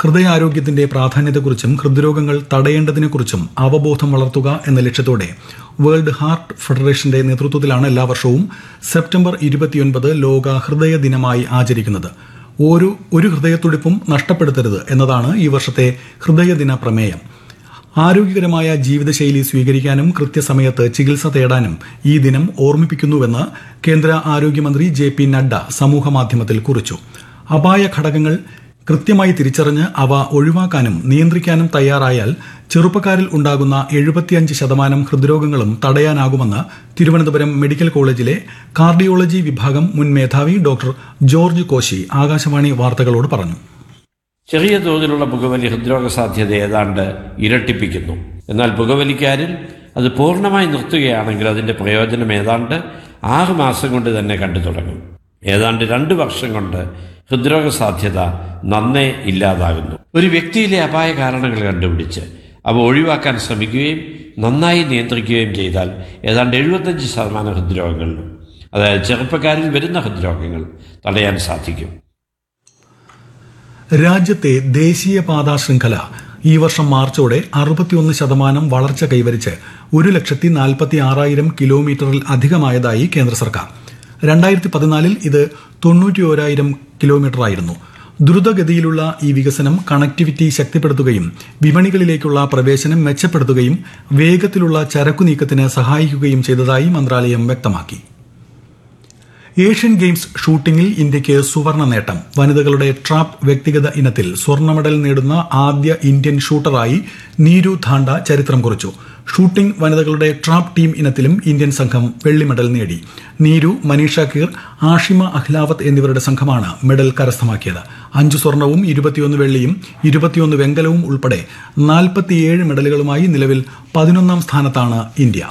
ഹൃദയാരോഗ്യത്തിന്റെ പ്രാധാന്യത്തെക്കുറിച്ചും ഹൃദ്രോഗങ്ങൾ തടയേണ്ടതിനെക്കുറിച്ചും അവബോധം വളർത്തുക എന്ന ലക്ഷ്യത്തോടെ വേൾഡ് ഹാർട്ട് ഫെഡറേഷന്റെ നേതൃത്വത്തിലാണ് എല്ലാ വർഷവും സെപ്റ്റംബർ ഇരുപത്തിയൊൻപത് ലോക ഹൃദയ ദിനമായി ആചരിക്കുന്നത് ഒരു ഒരു ഹൃദയത്തുടിപ്പും നഷ്ടപ്പെടുത്തരുത് എന്നതാണ് ഈ വർഷത്തെ ഹൃദയദിന പ്രമേയം ആരോഗ്യകരമായ ജീവിതശൈലി സ്വീകരിക്കാനും കൃത്യസമയത്ത് ചികിത്സ തേടാനും ഈ ദിനം ഓർമ്മിപ്പിക്കുന്നുവെന്ന് കേന്ദ്ര ആരോഗ്യമന്ത്രി ജെ പി നഡ്ഡ സമൂഹമാധ്യമത്തിൽ കുറിച്ചു അപായ ഘടകങ്ങൾ കൃത്യമായി തിരിച്ചറിഞ്ഞ് അവ ഒഴിവാക്കാനും നിയന്ത്രിക്കാനും തയ്യാറായാൽ ചെറുപ്പക്കാരിൽ ഉണ്ടാകുന്ന എഴുപത്തിയഞ്ച് ശതമാനം ഹൃദ്രോഗങ്ങളും തടയാനാകുമെന്ന് തിരുവനന്തപുരം മെഡിക്കൽ കോളേജിലെ കാർഡിയോളജി വിഭാഗം മുൻ മേധാവി ഡോക്ടർ ജോർജ് കോശി ആകാശവാണി വാർത്തകളോട് പറഞ്ഞു ചെറിയ തോതിലുള്ള പുകവലി ഹൃദ്രോഗ സാധ്യത ഏതാണ്ട് ഇരട്ടിപ്പിക്കുന്നു എന്നാൽ പുകവലിക്കാരിൽ അത് പൂർണ്ണമായി നിർത്തുകയാണെങ്കിൽ അതിന്റെ പ്രയോജനം ഏതാണ്ട് ആറ് മാസം കൊണ്ട് തന്നെ കണ്ടു തുടങ്ങും ഏതാണ്ട് രണ്ട് വർഷം കൊണ്ട് ഹൃദ്രോഗ സാധ്യത നന്നേ ഇല്ലാതാകുന്നു ഒരു വ്യക്തിയിലെ അപായ കാരണങ്ങൾ കണ്ടുപിടിച്ച് അവ ഒഴിവാക്കാൻ ശ്രമിക്കുകയും നന്നായി നിയന്ത്രിക്കുകയും ചെയ്താൽ ഏതാണ്ട് എഴുപത്തഞ്ച് ശതമാനം ഹൃദ്രോഗങ്ങളിലും അതായത് ചെറുപ്പക്കാരിൽ വരുന്ന ഹൃദ്രോഗങ്ങൾ തടയാൻ സാധിക്കും രാജ്യത്തെ ദേശീയപാതാ ശൃംഖല ഈ വർഷം മാർച്ചോടെ അറുപത്തിയൊന്ന് ശതമാനം വളർച്ച കൈവരിച്ച് ഒരു ലക്ഷത്തി നാൽപ്പത്തി ആറായിരം കിലോമീറ്ററിൽ അധികമായതായി കേന്ദ്ര സർക്കാർ രണ്ടായിരത്തി പതിനാലിൽ ഇത് തൊണ്ണൂറ്റിയോരായിരം കിലോമീറ്ററായിരുന്നു ദ്രുതഗതിയിലുള്ള ഈ വികസനം കണക്ടിവിറ്റി ശക്തിപ്പെടുത്തുകയും വിപണികളിലേക്കുള്ള പ്രവേശനം മെച്ചപ്പെടുത്തുകയും വേഗത്തിലുള്ള ചരക്കു നീക്കത്തിന് സഹായിക്കുകയും ചെയ്തതായി മന്ത്രാലയം വ്യക്തമാക്കി ഏഷ്യൻ ഗെയിംസ് ഷൂട്ടിംഗിൽ ഇന്ത്യയ്ക്ക് സുവർണ നേട്ടം വനിതകളുടെ ട്രാപ്പ് വ്യക്തിഗത ഇനത്തിൽ സ്വർണ്ണ മെഡൽ നേടുന്ന ആദ്യ ഇന്ത്യൻ ഷൂട്ടറായി നീരു ധാണ്ട ചരിത്രം കുറിച്ചു ഷൂട്ടിംഗ് വനിതകളുടെ ട്രാപ്പ് ടീം ഇനത്തിലും ഇന്ത്യൻ സംഘം വെള്ളി മെഡൽ നേടി നീരു മനീഷ കീർ ആഷിമ അഹ്ലാവത്ത് എന്നിവരുടെ സംഘമാണ് മെഡൽ കരസ്ഥമാക്കിയത് അഞ്ച് സ്വർണവും ഇരുപത്തിയൊന്ന് വെള്ളിയും ഇരുപത്തിയൊന്ന് വെങ്കലവും ഉൾപ്പെടെ നാൽപ്പത്തിയേഴ് മെഡലുകളുമായി നിലവിൽ പതിനൊന്നാം സ്ഥാനത്താണ് ഇന്ത്യ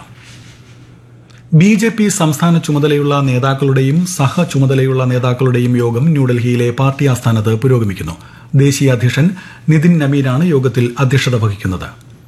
ബി ജെ പി സംസ്ഥാന ചുമതലയുള്ള നേതാക്കളുടെയും സഹ ചുമതലയുള്ള നേതാക്കളുടെയും യോഗം ന്യൂഡൽഹിയിലെ പാർട്ടി ആസ്ഥാനത്ത് പുരോഗമിക്കുന്നു ദേശീയ അധ്യക്ഷൻ നിതിൻ നമീനാണ് യോഗത്തിൽ അധ്യക്ഷത വഹിക്കുന്നത്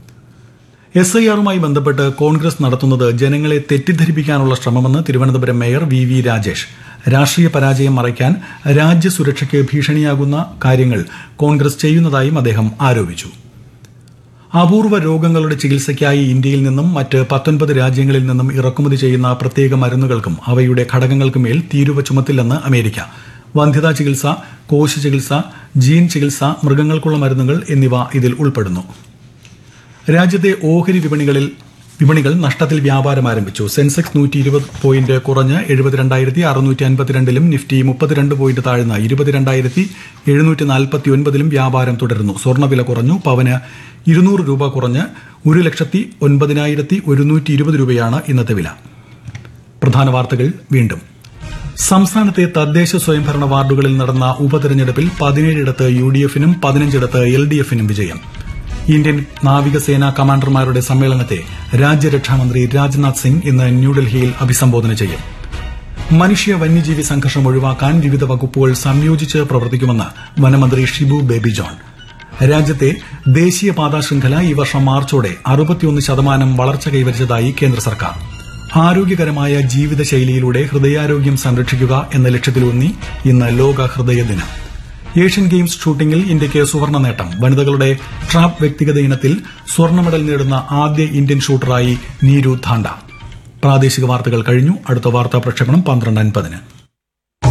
എസ് ഐ ആറുമായി ബന്ധപ്പെട്ട് കോൺഗ്രസ് നടത്തുന്നത് ജനങ്ങളെ തെറ്റിദ്ധരിപ്പിക്കാനുള്ള ശ്രമമെന്ന് Thiruvananthapuram mayor V V Rajesh രാഷ്ട്രീയ പരാജയം മറയ്ക്കാൻ രാജ്യസുരക്ഷയ്ക്ക് ഭീഷണിയാകുന്ന കാര്യങ്ങൾ കോൺഗ്രസ് ചെയ്യുന്നതായും അദ്ദേഹം ആരോപിച്ചു അപൂർവ രോഗങ്ങളുടെ ചികിത്സയ്ക്കായി ഇന്ത്യയിൽ നിന്നും മറ്റ് പത്തൊൻപത് രാജ്യങ്ങളിൽ നിന്നും ഇറക്കുമതി ചെയ്യുന്ന പ്രത്യേക മരുന്നുകൾക്കും അവയുടെ ഘടകങ്ങൾക്കുമേൽ തീരുവ ചുമത്തില്ലെന്ന് അമേരിക്ക വന്ധ്യതാ ചികിത്സ കോശ ചികിത്സ ജീൻ ചികിത്സ മൃഗങ്ങൾക്കുള്ള മരുന്നുകൾ എന്നിവ ഇതിൽ ഉൾപ്പെടുന്നു രാജ്യത്തെ ഓഹരി വിപണികളിൽ വിപണികൾ നഷ്ടത്തിൽ വ്യാപാരം ആരംഭിച്ചു സെൻസെക്സ് നൂറ്റി ഇരുപത് പോയിന്റ് കുറഞ്ഞ് എഴുപത്തിരണ്ടായിരത്തി അറുന്നൂറ്റി അൻപത്തിരണ്ടിലും നിഫ്റ്റി മുപ്പത്തിരണ്ട് പോയിന്റ് താഴ്ന്ന് ഇരുപത്തിരണ്ടായിരത്തി എഴുന്നൂറ്റി നാൽപ്പത്തി ഒൻപതിലും വ്യാപാരം തുടരുന്നു സ്വർണ്ണവില കുറഞ്ഞു പവന് ഇരുന്നൂറ് രൂപ കുറഞ്ഞ് ഒരു ലക്ഷത്തി ഒൻപതിനായിരത്തി ഒരുന്നൂറ്റി ഇരുപത് രൂപയാണ് ഇന്നത്തെ വില പ്രധാന വാർത്തകൾ വീണ്ടും സംസ്ഥാനത്തെ തദ്ദേശ സ്വയംഭരണ വാർഡുകളിൽ നടന്ന ഉപതെരഞ്ഞെടുപ്പിൽ പതിനേഴിടത്ത് യു ഡി എഫിനും പതിനഞ്ചിടത്ത് എൽ ഡി എഫിനും വിജയം ഇന്ത്യൻ നാവികസേനാ കമാൻഡർമാരുടെ സമ്മേളനത്തെ രാജ്യരക്ഷാമന്ത്രി രാജ്നാഥ് സിംഗ് ഇന്ന് ന്യൂഡൽഹിയിൽ അഭിസംബോധന ചെയ്യും മനുഷ്യ വന്യജീവി സംഘർഷം ഒഴിവാക്കാൻ വിവിധ വകുപ്പുകൾ സംയോജിച്ച് പ്രവർത്തിക്കുമെന്ന് വനമന്ത്രി ഷിബു ബേബി ജോൺ രാജ്യത്തെ ദേശീയപാതാ ശൃംഖല ഈ വർഷം മാർച്ചോടെ അറുപത്തിയൊന്ന് ശതമാനം വളർച്ച കൈവരിച്ചതായി കേന്ദ്ര സർക്കാർ ആരോഗ്യകരമായ ജീവിതശൈലിയിലൂടെ ഹൃദയാരോഗ്യം സംരക്ഷിക്കുക എന്ന ലക്ഷ്യത്തിലൂന്നി ഇന്ന് ലോക ഹൃദയ ദിനം ഏഷ്യൻ ഗെയിംസ് ഷൂട്ടിംഗിൽ ഇന്ത്യയ്ക്ക് സുവർണ നേട്ടം വനിതകളുടെ ട്രാപ്പ് വ്യക്തിഗത ഇനത്തിൽ സ്വർണ്ണ മെഡൽ നേടുന്ന ആദ്യ ഇന്ത്യൻ ഷൂട്ടറായി നീരു ധാണ്ട പ്രാദേശിക വാർത്തകൾ കഴിഞ്ഞു അടുത്ത വാർത്താ പ്രക്ഷേപണം പന്ത്രണ്ട് അൻപതിന്